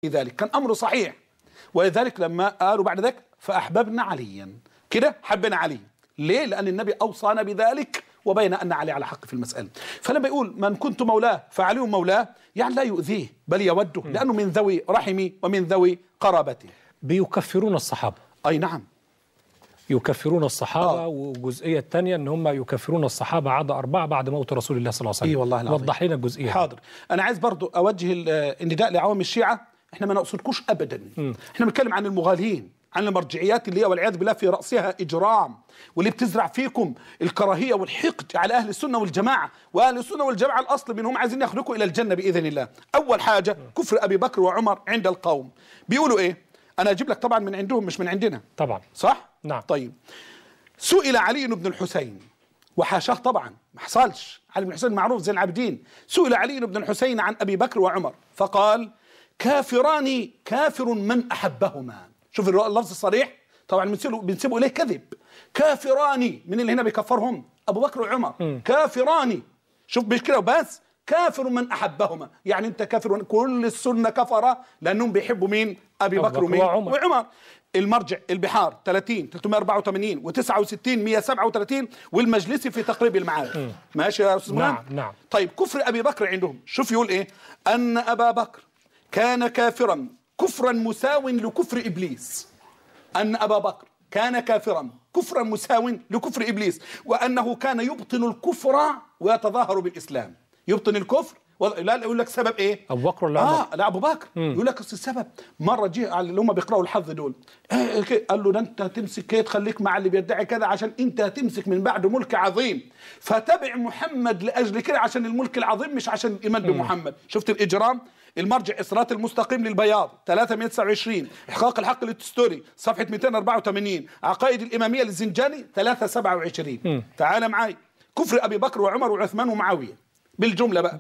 لذلك كان امره صحيح ولذلك لما قالوا بعد ذلك فاحببنا عليا كده حبنا علي ليه لان النبي اوصانا بذلك وبين ان علي على حق في المساله فلما يقول من كنت مولاه فعلي مولاه يعني لا يؤذيه بل يوده لانه من ذوي رحمي ومن ذوي قرابتي بيكفرون الصحابة اي نعم يكفرون الصحابة آه. والجزئية الثانية ان هم يكفرون الصحابة عدا أربعة بعد موت رسول الله صلى الله عليه وسلم اي والله العظيم وضح لنا الجزئية دي. حاضر انا عايز برضو اوجه ال- النداء لعوام الشيعه احنا ما نقصدكوش ابدا احنا بنتكلم عن المغالين عن المرجعيات اللي هي والعياذ بالله في راسها اجرام واللي بتزرع فيكم الكراهيه والحقد على اهل السنه والجماعه واهل السنه والجماعه الاصل منهم عايزين ياخذوكم الى الجنه باذن الله اول حاجه كفر ابي بكر وعمر عند القوم بيقولوا ايه انا اجيب لك طبعا من عندهم مش من عندنا طبعا صح نعم. طيب سئل علي بن الحسين وحاشاه طبعا ما حصلش علي بن الحسين معروف زين العابدين سئل علي بن الحسين عن ابي بكر وعمر فقال كافران كافر من احبهما شوف الر- اللفظ الصريح طبعا بنسيبه بنسيبه اليه كذب كافران من اللي هنا بيكفرهم ابو بكر وعمر كافران شوف مش كده وبس كافر من احبهما يعني انت كافر كل السنه كفره لانهم بيحبوا مين ابي أبو بكر بكر ومين وعمر. وعمر المرجع البحار 30 384 و69 137 والمجلسي في تقريب المعارف ماشي يا استاذ نعم، مهند؟ نعم. طيب كفر ابي بكر عندهم شوف يقول ايه ان ابا بكر كان كافرا كفرا مساو لكفر ابليس ان ابا بكر كان كافرا كفرا مساو لكفر ابليس وانه كان يبطن الكفر ويتظاهر بالاسلام يبطن الكفر و- لا لا، يقول لك سبب ايه أبو بكر ولا عمر؟ اه لا ابو بكر يقول لك أصل السبب مره جه على اللي هم بيقراوا الحظ دول آه كي- قال له ده انت هتمسك كده تخليك مع اللي بيدعي كذا عشان انت هتمسك من بعده ملك عظيم فتبع محمد لاجل كده عشان الملك العظيم مش عشان الايمان بمحمد شفت الاجرام المرجع الصراط المستقيم للبياض 329 احقاق الحق للتستوري صفحه 284 عقائد الاماميه للزنجاني 327 تعال معاي كفر ابي بكر وعمر وعثمان ومعاويه بالجمله بقى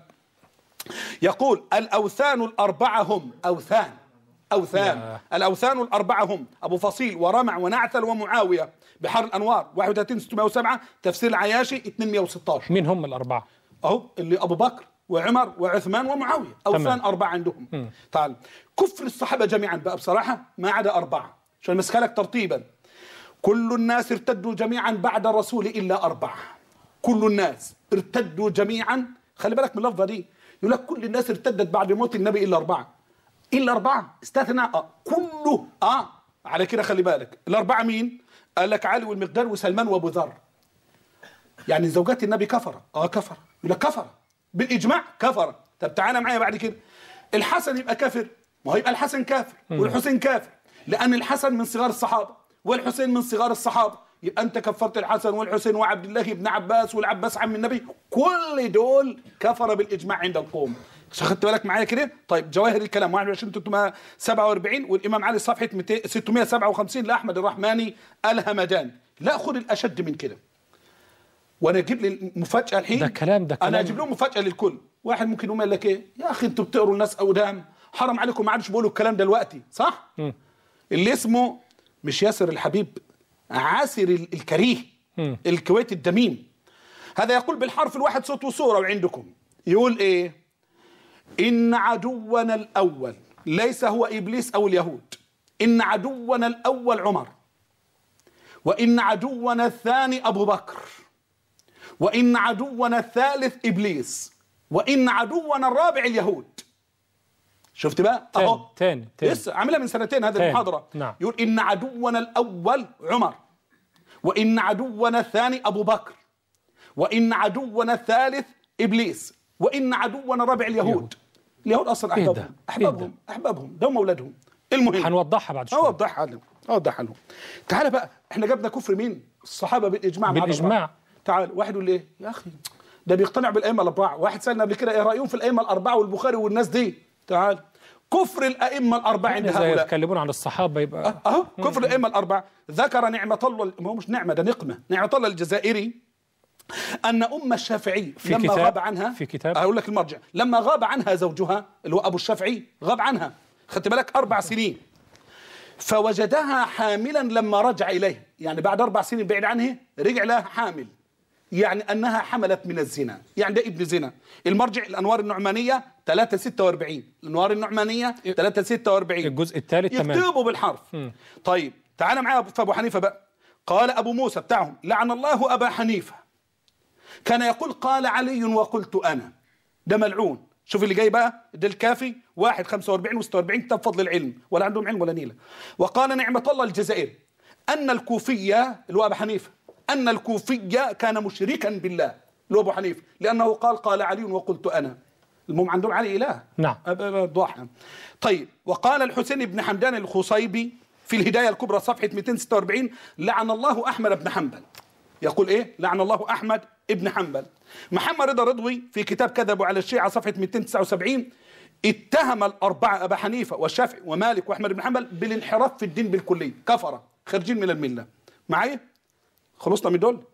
يقول الأوثان الأربعة هم أوثان أوثان يا. الأوثان الأربعة هم أبو فصيل ورمع ونعتل ومعاوية بحر الأنوار 31607 تفسير العياشي 216 مين هم الأربعة أهو اللي أبو بكر وعمر وعثمان ومعاوية أوثان تمام. أربعة عندهم تعال كفر الصحابة جميعا بقى بصراحة ما عدا أربعة عشان مسكلك ترتيبا كل الناس ارتدوا جميعا بعد الرسول إلا أربعة كل الناس ارتدوا جميعا خلي بالك من اللفظة دي يقول لك كل الناس ارتدت بعد موت النبي إلا أربعة إلا أربعة استثناء آه. كله آه على كده خلي بالك الأربعة مين قال لك علي والمقدار وسلمان وأبو ذر يعني زوجات النبي كفرة اه كفرة يقول لك كفرة بالاجماع كفرة طب تعالى معايا بعد كده الحسن يبقى كافر ما هو يبقى الحسن كافر والحسين كافر لان الحسن من صغار الصحابه والحسين من صغار الصحابه يبقى انت كفرت الحسن والحسين وعبد الله بن عباس والعباس عم النبي كل دول كفر بالاجماع عند القوم خدت بالك معايا كده طيب جواهر الكلام 21 347 والامام علي صفحه 200 657 لاحمد الرحماني الهمداني لا خد الاشد من كده وانا اجيب لي المفاجاه الحين ده كلام- ده انا كلام. اجيب لهم مفاجاه للكل واحد ممكن يقوم يقول لك ايه يا اخي انتوا بتقروا الناس اودام حرام عليكم ما عادش بيقولوا الكلام ده دلوقتي صح اللي اسمه مش ياسر الحبيب عاسر ال- الكريه الكويت الدميم هذا يقول بالحرف الواحد صوت وصوره وعندكم يقول ايه ان عدونا الاول ليس هو ابليس او اليهود ان عدونا الاول عمر وان عدونا الثاني ابو بكر وإن عدونا الثالث إبليس وإن عدونا الرابع اليهود شفت بقى تاني، أهو تاني، تاني. لسه عاملها من سنتين هذه تاني، المحاضرة نعم. يقول إن عدونا الأول عمر وإن عدونا الثاني أبو بكر وإن عدونا الثالث إبليس وإن عدونا الرابع اليهود يهود. اليهود أصلا إيه ده؟ أحبابهم إيه أحبابهم أحبابهم ده هم أولادهم المهم هنوضحها بعد شوية اوضحها لهم اوضحها لهم تعال بقى احنا جبنا كفر مين الصحابه بالاجماع مع بالإجماع. الأربعة. تعال واحد يقول لي يا اخي ده بيقتنع بالائمه الاربعه واحد سالنا قبل كده ايه رايهم في الائمه الاربعه والبخاري والناس دي تعال كفر الائمه الاربعه عند إذا هؤلاء يتكلمون عن الصحابة يبقى اهو كفر الائمه الاربعه ذكر نعمه الله ما هو مش نعمه ده نقمه نعمه الله الجزائري ان ام الشافعي في لما كتاب؟ غاب عنها في كتاب؟ اقول لك المرجع لما غاب عنها زوجها اللي هو ابو الشافعي غاب عنها خدت بالك اربع سنين فوجدها حاملا لما رجع اليه يعني بعد اربع سنين بعيد عنها رجع لها حامل يعني أنها حملت من الزنا يعني ده ابن زنا المرجع الأنوار النعمانية 346 الأنوار النعمانية 346 الجزء الثالث تمام يكتبوا بالحرف طيب تعال معايا في أبو حنيفة بقى قال أبو موسى بتاعهم لعن الله أبا حنيفة كان يقول قال علي وقلت أنا ده ملعون شوف اللي جاي بقى ده الكافي واحد 45 و46 كتاب فضل العلم ولا عندهم علم ولا نيلة وقال نعمة الله الجزائري أن الكوفية اللي هو أبو حنيفة أن الكوفية كان مشركا بالله اللي هو أبو حنيفة لأنه قال قال علي وقلت أنا المهم عندهم علي إله نعم. أب- أب- ضاحى طيب وقال الحسين بن حمدان الخصيبي في الهداية الكبرى صفحة 246 لعن الله أحمد بن حنبل يقول ايه لعن الله احمد ابن حنبل محمد رضا رضوي في كتاب كذبوا على الشيعة صفحة 279 اتهم الأربعة أبا حنيفة والشافعي ومالك وأحمد بن حنبل بالانحراف في الدين بالكلية كفرة خارجين من الملة معايا خلصنا من دول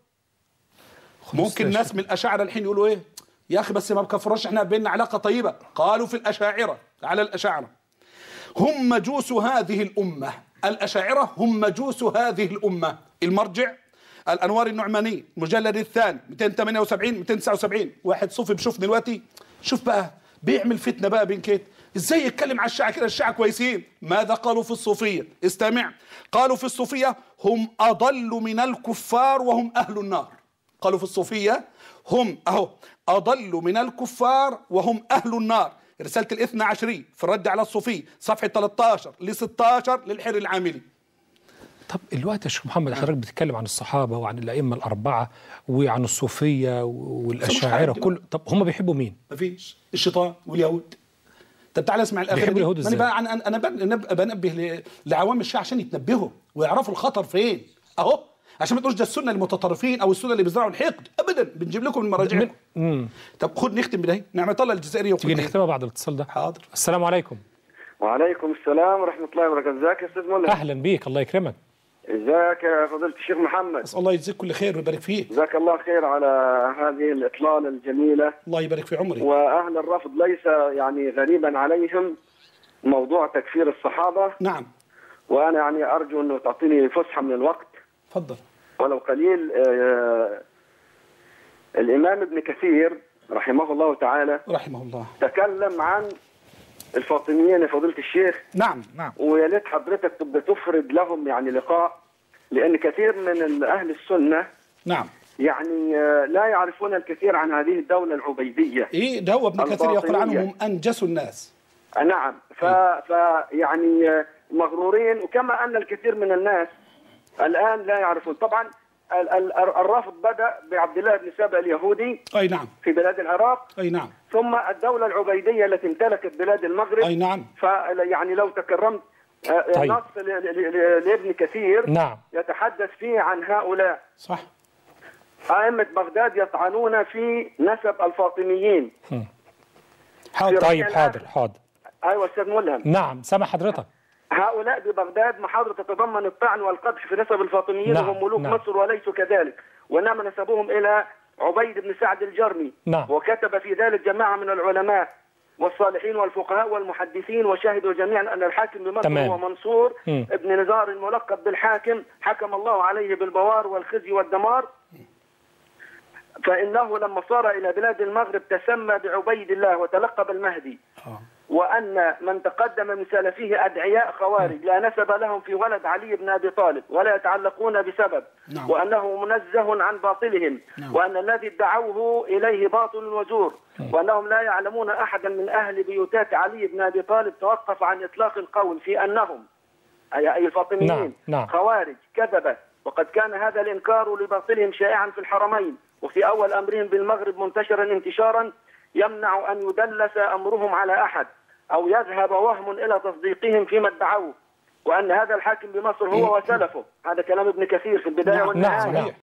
ممكن يا ناس من الأشاعرة الحين يقولوا ايه يا أخي بس ما بكفروش احنا بيننا علاقة طيبة قالوا في الأشاعرة على الأشاعرة هم مجوس هذه الأمة الأشاعرة هم مجوس هذه الأمة المرجع الأنوار النعماني المجلد الثاني 278 279 واحد صوفي بشوف دلوقتي شوف بقى بيعمل فتنة بقى بين كده ازاي يتكلم على الشيعة كده الشيعة كويسين ماذا قالوا في الصوفية استمع قالوا في الصوفية هم أضل من الكفار وهم أهل النار قالوا في الصوفية هم أهو أضل من الكفار وهم أهل النار رسالة الاثنى عشري في الرد على الصوفي صفحة 13 ل 16 للحر العاملي طب الوقت يا شيخ محمد حضرتك بتتكلم عن الصحابه وعن الائمه الاربعه وعن الصوفيه والاشاعره حاجة. كل طب هم بيحبوا مين؟ مفيش الشيطان واليهود طب تعالى اسمع الاخر بيحبوا دي. اليهود ما إزاي؟ انا بقى عن انا أنا بن- بنبه ل- لعوام الشيعة عشان يتنبهوا ويعرفوا الخطر فين اهو عشان ما تقولش ده السنه المتطرفين او السنه اللي بيزرعوا الحقد ابدا بنجيب لكم من مراجعكم امم طب خد نختم بده نعمة الله الجزائريه تيجي وكل نختمها بعد الاتصال ده حاضر السلام عليكم وعليكم السلام ورحمة الله وبركاته ازيك يا أستاذ مولى اهلا بيك الله يكرمك ازيك يا فضيلة الشيخ محمد اسال الله يجزيك كل خير ويبارك فيك جزاك الله خير على هذه الإطلالة الجميلة الله يبارك في عمري وأهل الرفض ليس يعني غريبا عليهم موضوع تكفير الصحابة نعم وأنا يعني أرجو أنه تعطيني فسحة من الوقت تفضل ولو قليل آه، الإمام ابن كثير رحمه الله تعالى رحمه الله تكلم عن الفاطميين يا فضيلة الشيخ نعم نعم ويا ليت حضرتك تبقى تفرد لهم يعني لقاء لان كثير من اهل السنه نام يعني آه، لا يعرفون الكثير عن هذه الدوله العبيديه ايه ده هو ابن كثير يقول عنهم الباطنية. هم انجس الناس آه، نعم ف, ف يعني آه، مغرورين وكما ان الكثير من الناس الان لا يعرفون طبعا ال- ال- الرفض بدا بعبد الله بن سبأ اليهودي اي نعم في بلاد العراق اي نعم ثم الدوله العبيديه التي امتلكت بلاد المغرب اي نعم فيعني لو تكرمت آه، طيب. نص ل- ل- ل- لابن كثير نعم يتحدث فيه عن هؤلاء صح أئمة بغداد يطعنون في نسب الفاطميين حاضر طيب الآن- حاضر حاضر أيوة أستاذ ملهم نعم سامع حضرتك هؤلاء ببغداد محاضرة تتضمن الطعن والقدح في نسب الفاطميين نعم، وهم ملوك نعم. مصر وليسوا كذلك وإنما نسبوهم إلى عبيد بن سعد الجرمي نعم. وكتب في ذلك جماعة من العلماء والصالحين والفقهاء والمحدثين وشهدوا جميعا أن الحاكم بمصر تمام. هو منصور مم. ابن نزار الملقب بالحاكم حكم الله عليه بالبوار والخزي والدمار فإنه لما صار إلى بلاد المغرب تسمى بعبيد الله وتلقب المهدي آه. وأن من تقدم من سلفه أدعياء خوارج لا نسب لهم في ولد علي بن أبي طالب ولا يتعلقون بسبب نعم. وأنه منزه عن باطلهم نعم. وأن الذي ادعوه إليه باطل وزور وأنهم لا يعلمون أحدا من أهل بيوتات علي بن أبي طالب توقف عن إطلاق القول في أنهم أي أي الفاطميين نعم، نعم. خوارج كذبة وقد كان هذا الإنكار لباطلهم شائعا في الحرمين وفي أول أمرهم بالمغرب منتشرا انتشارا يمنع أن يدلس أمرهم على أحد أو يذهب وهم إلى تصديقهم فيما ادعوه وأن هذا الحاكم بمصر هو وسلفه هذا كلام ابن كثير في البداية نعم، والنهاية نعم،